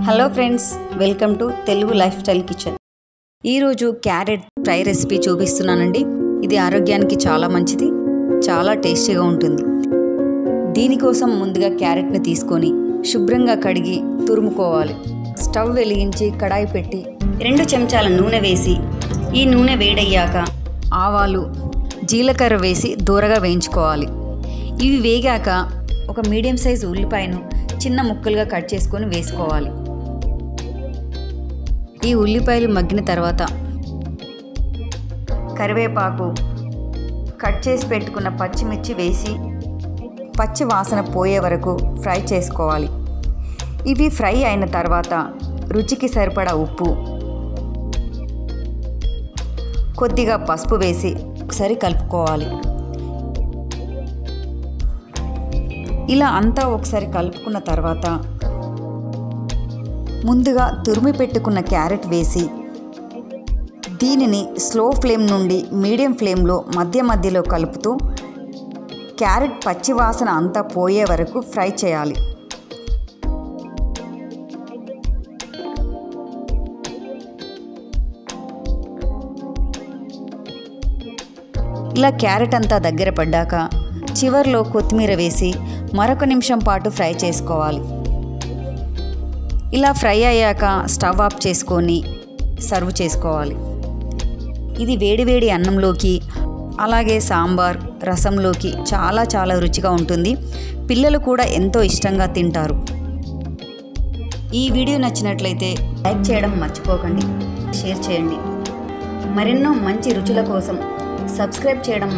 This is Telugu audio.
hello friends welcome to Telugu lifestyle kitchen ఈరోజు క్యారెట్ ఫ్రై రెసిపీ చూపిస్తున్నానండి ఇది ఆరోగ్యానికి చాలా మంచిది చాలా టేస్టీగా ఉంటుంది దీనికోసం ముందుగా క్యారెట్ని తీసుకొని శుభ్రంగా కడిగి తురుముకోవాలి స్టవ్ వెలిగించి కడాయి పెట్టి రెండు చెంచాల నూనె వేసి ఈ నూనె వేడయ్యాక ఆవాలు జీలకర్ర వేసి దూరగా వేయించుకోవాలి ఇవి వేగాక ఒక మీడియం సైజు ఉల్లిపాయను చిన్న ముక్కలుగా కట్ చేసుకొని వేసుకోవాలి ఈ ఉల్లిపాయలు మగ్గిన తర్వాత కరివేపాకు కట్ చేసి పెట్టుకున్న పచ్చిమిర్చి వేసి పచ్చి వాసన పోయే వరకు ఫ్రై చేసుకోవాలి ఇవి ఫ్రై అయిన తర్వాత రుచికి సరిపడా ఉప్పు కొద్దిగా పసుపు వేసి ఒకసారి కలుపుకోవాలి ఇలా అంతా ఒకసారి కలుపుకున్న తర్వాత ముందుగా తురిమి పెట్టుకున్న క్యారెట్ వేసి దీనిని స్లో ఫ్లేమ్ నుండి మీడియం ఫ్లేమ్లో మధ్య మధ్యలో కలుపుతూ క్యారెట్ పచ్చి వాసన అంతా పోయే వరకు ఫ్రై చేయాలి ఇలా క్యారెట్ అంతా దగ్గర పడ్డాక చివర్లో కొత్తిమీర వేసి మరొక నిమిషం పాటు ఫ్రై చేసుకోవాలి ఇలా ఫ్రై అయ్యాక స్టవ్ ఆఫ్ చేసుకొని సర్వ్ చేసుకోవాలి ఇది వేడివేడి అన్నంలోకి అలాగే సాంబార్ రసంలోకి చాలా చాలా రుచిగా ఉంటుంది పిల్లలు కూడా ఎంతో ఇష్టంగా తింటారు ఈ వీడియో నచ్చినట్లయితే లైక్ చేయడం మర్చిపోకండి షేర్ చేయండి మరెన్నో మంచి రుచుల కోసం సబ్స్క్రైబ్ చేయడం